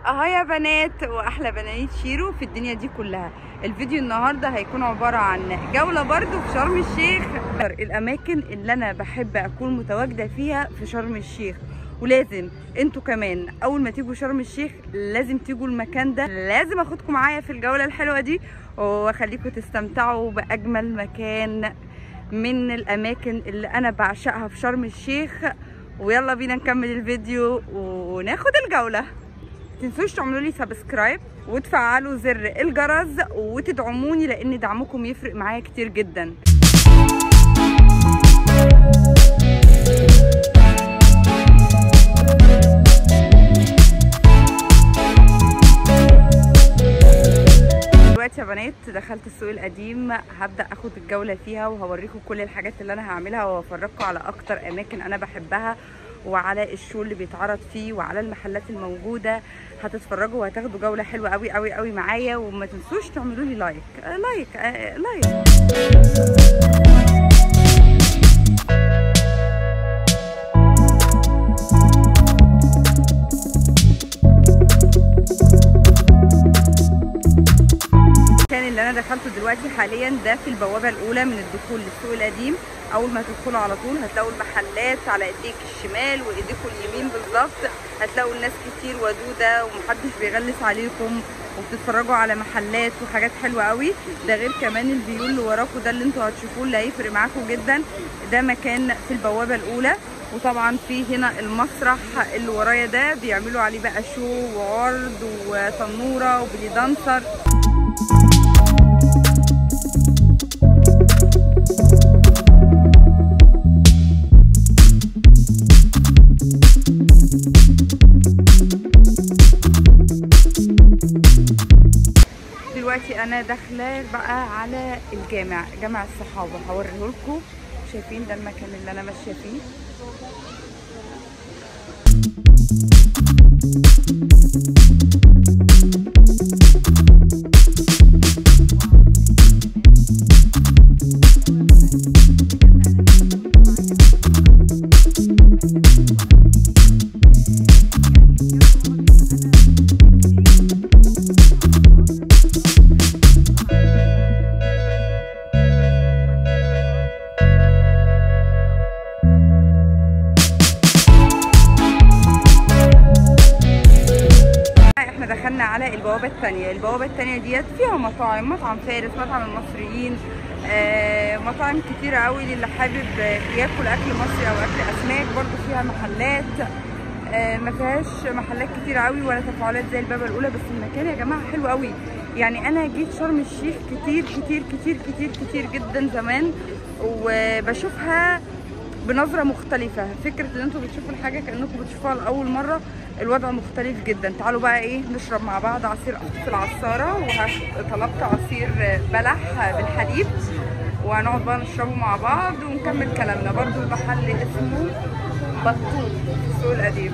اهو يا بنات واحلى بنات شيرو في الدنيا دي كلها الفيديو النهارده هيكون عباره عن جوله برضو في شرم الشيخ الاماكن اللي انا بحب اكون متواجده فيها في شرم الشيخ ولازم انتوا كمان اول ما تيجوا شرم الشيخ لازم تيجوا المكان ده لازم اخدكم معايا في الجوله الحلوه دي واخليكم تستمتعوا باجمل مكان من الاماكن اللي انا بعشقها في شرم الشيخ ويلا بينا نكمل الفيديو وناخد الجوله تنسوش تعملوا لي سبسكرايب وتفعلوا زر الجرس وتدعموني لان دعمكم يفرق معايا كتير جدا دلوقتي يا بنات دخلت السوق القديم هبدا اخد الجوله فيها وهوريكم كل الحاجات اللي انا هعملها وافرجكم على اكتر اماكن انا بحبها وعلى الشو اللي بيتعرض فيه وعلى المحلات الموجوده هتتفرجوا وهتاخدوا جوله حلوه قوي قوي قوي معايا وما تنسوش تعملوا لي لايك آه لايك آه لايك المكان اللي انا دخلته دلوقتي حاليا ده في البوابه الاولى من الدخول للسوق القديم اول ما تدخلوا على طول هتلاقوا المحلات على ايديك الشمال وايديكم اليمين بالظبط هتلاقوا الناس كتير ودوده ومحدش بيغلس عليكم وبتتفرجوا على محلات وحاجات حلوه قوي ده غير كمان الفيو اللي وراكم ده اللي انتوا هتشوفوه اللي هيفرق معاكم جدا ده مكان في البوابه الاولى وطبعا في هنا المسرح اللي ورايا ده بيعملوا عليه بقى شو وعرض وتنوره وبلي دانسر دلوقتي انا داخله بقى على الجامع جامع الصحابه هوريه لكم شايفين ده المكان اللي انا ماشيه فيه احنا دخلنا على البوابه الثانيه البوابه الثانيه ديت فيها مطاعم مطعم فارس مطعم المصريين آه، مطاعم كتيرة قوي للي حابب ياكل اكل مصري او اكل اسماك برضو فيها محلات آه، ما فيهاش محلات كتير قوي ولا تفاعلات زي البابا الاولى بس المكان يا جماعه حلو قوي يعني انا جيت شرم الشيخ كتير كتير كتير كتير كتير جدا زمان وبشوفها بنظره مختلفه فكره ان انتوا بتشوفوا الحاجه كانكم بتشوفوها لاول مره الوضع مختلف جدا تعالوا بقى ايه نشرب مع بعض عصير في العصاره وطلبت عصير بلح بالحليب وهنقعد بقى نشربه مع بعض ونكمل كلامنا برضو المحل اسمه بطوط في السوق القديم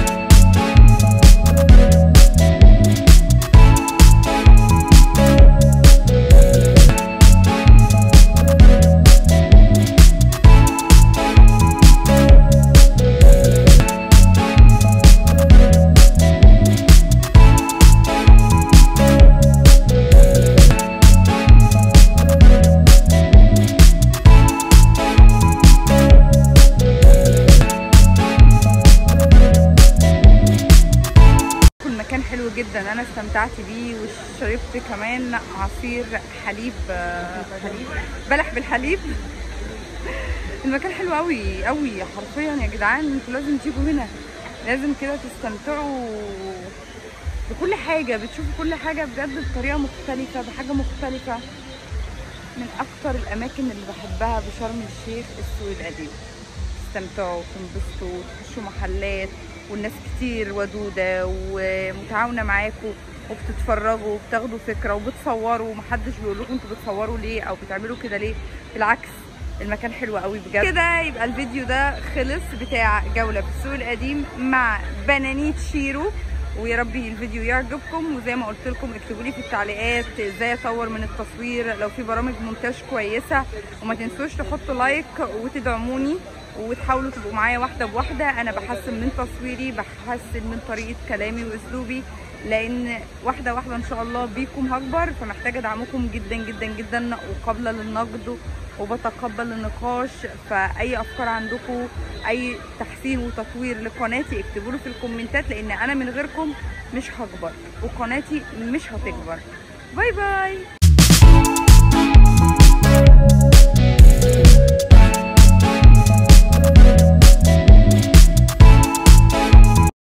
المكان حلو جدا انا استمتعت بيه وشربت كمان عصير حليب آه، حليب بلح بالحليب المكان حلو قوي قوي حرفيا يا جدعان انتوا لازم تيجوا هنا لازم كده تستمتعوا بكل حاجه بتشوفوا كل حاجه بجد بطريقه مختلفه بحاجه مختلفه من اكتر الاماكن اللي بحبها بشرم الشيخ السوق القديم تستمتعوا تنبسطوا تخشوا محلات والناس كتير ودودة ومتعاونة معاكم وبتتفرجوا وبتاخدوا فكرة وبتصوروا ومحدش بيقول لكم انتوا بتصوروا ليه او بتعملوا كده ليه بالعكس المكان حلو قوي بجد كده يبقى الفيديو ده خلص بتاع جولة في السوق القديم مع بنانيت شيرو ويا ربي الفيديو يعجبكم وزي ما قلت لكم اكتبوا لي في التعليقات ازاي اطور من التصوير لو في برامج مونتاج كويسه وما تنسوش تحطوا لايك وتدعموني وتحاولوا تبقوا معايا واحده بواحده انا بحسن من تصويري بحسن من طريقه كلامي واسلوبي لان واحده واحده ان شاء الله بيكم هكبر فمحتاجه دعمكم جدا جدا جدا وقابله للنقد وبتقبل النقاش فاي افكار عندكم اي تحسين وتطوير لقناتي اكتبوا له في الكومنتات لان انا من غيركم مش هكبر وقناتي مش هتكبر باي باي